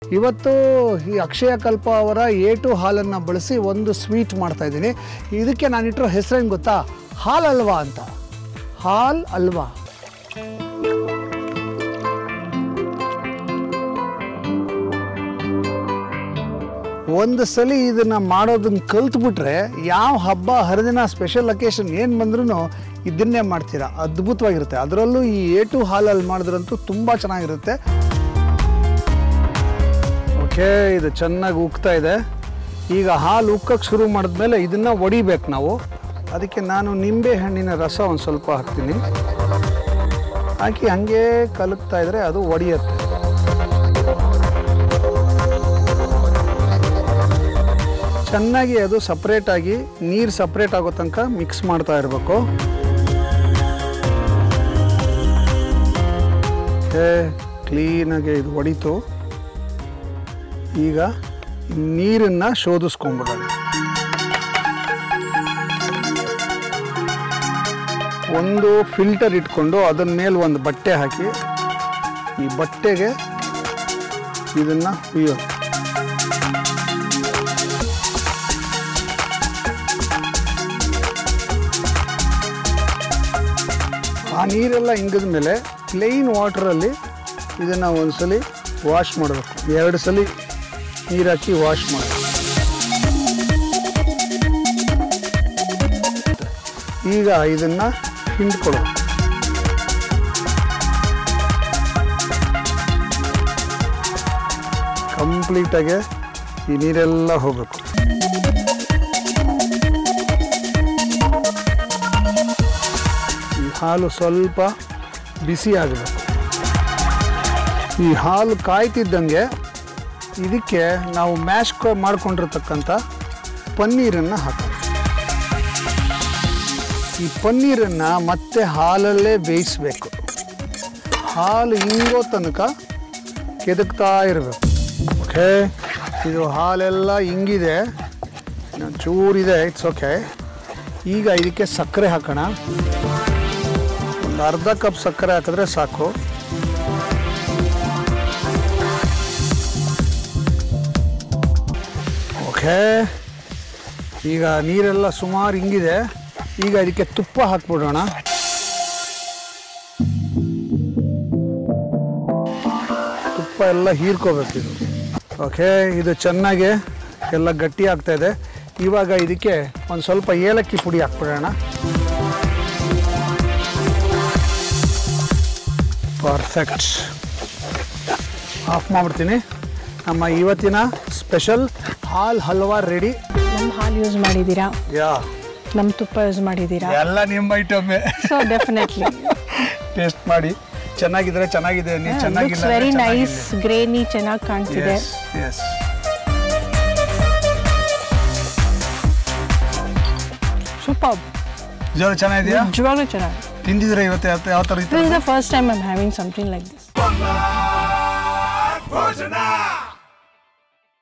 ಇವತ್ತು ಈ ಅಕ್ಷಯ ಕಲ್ಪ ಅವರ ಏಟು ಹಾಲನ್ನು ಬಳಸಿ ಒಂದು ಸ್ವೀಟ್ ಮಾಡ್ತಾ ಇದ್ದೀನಿ ಇದಕ್ಕೆ ನಾನಿಟ್ಟಿರೋ ಹೆಸರೇನು ಗೊತ್ತಾ ಹಾಲ್ ಅಲ್ವಾ ಅಂತ ಹಾಲ್ ಅಲ್ವಾ ಒಂದು ಸಲ ಇದನ್ನು ಮಾಡೋದನ್ನ ಕಲ್ತ್ಬಿಟ್ರೆ ಯಾವ ಹಬ್ಬ ಹರಿದಿನ ಸ್ಪೆಷಲ್ ಅಕೇಶನ್ ಏನು ಬಂದ್ರೂ ಇದನ್ನೇ ಮಾಡ್ತೀರಾ ಅದ್ಭುತವಾಗಿರುತ್ತೆ ಅದರಲ್ಲೂ ಈ ಏಟು ಹಾಲಲ್ಲಿ ಮಾಡಿದ್ರಂತೂ ತುಂಬ ಚೆನ್ನಾಗಿರುತ್ತೆ ಓಕೆ ಇದು ಚೆನ್ನಾಗಿ ಉಕ್ತಾ ಇದೆ ಈಗ ಹಾಲು ಉಕ್ಕಕ್ಕೆ ಶುರು ಮಾಡಿದ್ಮೇಲೆ ಇದನ್ನು ಒಡಿಬೇಕು ನಾವು ಅದಕ್ಕೆ ನಾನು ನಿಂಬೆ ಹಣ್ಣಿನ ರಸ ಒಂದು ಸ್ವಲ್ಪ ಹಾಕ್ತೀನಿ ಹಾಕಿ ಹಾಗೆ ಕಲಕ್ತಾ ಇದ್ರೆ ಅದು ಒಡೆಯುತ್ತೆ ಚೆನ್ನಾಗಿ ಅದು ಸಪ್ರೇಟಾಗಿ ನೀರು ಸಪ್ರೇಟ್ ಆಗೋ ತನಕ ಮಿಕ್ಸ್ ಮಾಡ್ತಾ ಇರಬೇಕು ಕ್ಲೀನಾಗಿ ಇದು ಹೊಡಿತು ಈಗ ನೀರನ್ನು ಶೋಧಿಸ್ಕೊಂಡ್ಬಿಡೋಣ ಒಂದು ಫಿಲ್ಟರ್ ಇಟ್ಕೊಂಡು ಅದನ್ನ ಮೇಲೆ ಒಂದು ಬಟ್ಟೆ ಹಾಕಿ ಈ ಬಟ್ಟೆಗೆ ಇದನ್ನು ಹುಯ್ಯೋದು ಆ ನೀರೆಲ್ಲ ಇಂಗಿದ ಮೇಲೆ ಪ್ಲೇನ್ ವಾಟ್ರಲ್ಲಿ ಇದನ್ನು ಒಂದ್ಸಲಿ ವಾಶ್ ಮಾಡಬೇಕು ಎರಡು ಸಲ ನೀರು ಹಾಕಿ ವಾಶ್ ಮಾಡಬೇಕು ಈಗ ಇದನ್ನು ಹಿಂಡ್ಕೊಡು ಕಂಪ್ಲೀಟಾಗಿ ಈ ನೀರೆಲ್ಲ ಹೋಗಬೇಕು ಈ ಹಾಲು ಸ್ವಲ್ಪ ಬಿಸಿ ಆಗಬೇಕು ಈ ಹಾಲು ಕಾಯ್ತಿದ್ದಂಗೆ ಇದಕ್ಕೆ ನಾವು ಮ್ಯಾಶ್ ಮಾಡ್ಕೊಂಡಿರ್ತಕ್ಕಂಥ ಪನ್ನೀರನ್ನು ಹಾಕೋಣ ಈ ಪನ್ನೀರನ್ನು ಮತ್ತೆ ಹಾಲಲ್ಲೇ ಬೇಯಿಸಬೇಕು ಹಾಲು ಹಿಂಗೋ ತನಕ ಕೆದಕ್ತಾ ಇರಬೇಕು ಓಕೆ ಇದು ಹಾಲೆಲ್ಲ ಹಿಂಗಿದೆ ಇನ್ನೊಂದ್ ಚೂರಿದೆ ಇಟ್ಸ್ ಓಕೆ ಈಗ ಇದಕ್ಕೆ ಸಕ್ಕರೆ ಹಾಕೋಣ ಒಂದು ಅರ್ಧ ಕಪ್ ಸಕ್ಕರೆ ಹಾಕಿದ್ರೆ ಸಾಕು ಓಕೆ ಈಗ ನೀರೆಲ್ಲ ಸುಮಾರು ಹಿಂಗಿದೆ ಈಗ ಇದಕ್ಕೆ ತುಪ್ಪ ಹಾಕ್ಬಿಡೋಣ ತುಪ್ಪ ಎಲ್ಲ ಹೀರ್ಕೋಬೇಕು ಇದು ಓಕೆ ಇದು ಚೆನ್ನಾಗಿ ಎಲ್ಲ ಗಟ್ಟಿ ಆಗ್ತಾ ಇದೆ ಇವಾಗ ಇದಕ್ಕೆ ಒಂದು ಸ್ವಲ್ಪ ಏಲಕ್ಕಿ ಪುಡಿ ಹಾಕ್ಬಿಡೋಣ ಪರ್ಫೆಕ್ಟ್ ಆಫ್ ಮಾಡ್ಬಿಡ್ತೀನಿ ನಮ್ಮ ಇವತ್ತಿನ ಸ್ಪೆಷಲ್ ಹಾಲ್ ಹಲ್ವಾ ರೆಡಿ ನಮ್ಮ ಹಾಲು ಯೂಸ್ ಮಾಡಿದ್ದೀರಾ ಯಾ ನಮ್ಮ ತುಪ್ಪ ಯೂಸ್ ಮಾಡಿದ್ದೀರಾ ಎಲ್ಲ ನಿಮ್ಮ ಐಟಮೇ ಸೊ ಡೆಫಿನೆಟ್ಲಿ ಟೇಸ್ಟ್ ಮಾಡಿ ಚೆನ್ನಾಗಿದ್ರೆ ಚೆನ್ನಾಗಿದೆ ನೀವು ಲುಕ್ಸ್ ಚೆನ್ನಾಗಿಲ್ಲ ವೆರಿ ನೈಸ್ ಗ್ರೇನಿ ಚೆನ್ನಾಗಿ ಕಾಣ್ತಿದೆ ಎಸ್ ಎಸ್ ಸೂಪರ್ ಜೋರ ಚೆನ್ನಾಗಿದೆಯಾ ನಿಜವಾಗ್ಲೂ ಚೆನ್ನಾಗಿ ತಿಂದಿದ್ರೆ ಇವತ್ತು ಯಾವ ಯಾವ ಥರ ಇತ್ತು this is the first time I'm having something like this Bojana!